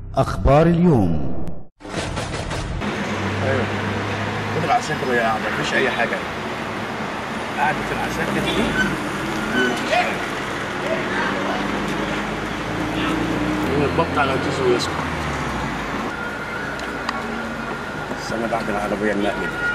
أخبار اليوم ايوه كل العساكر وهي قاعده مفيش اي حاجه قعدة العساكر دي البط على جزء ويسكت السنة بعد العربية النقل دي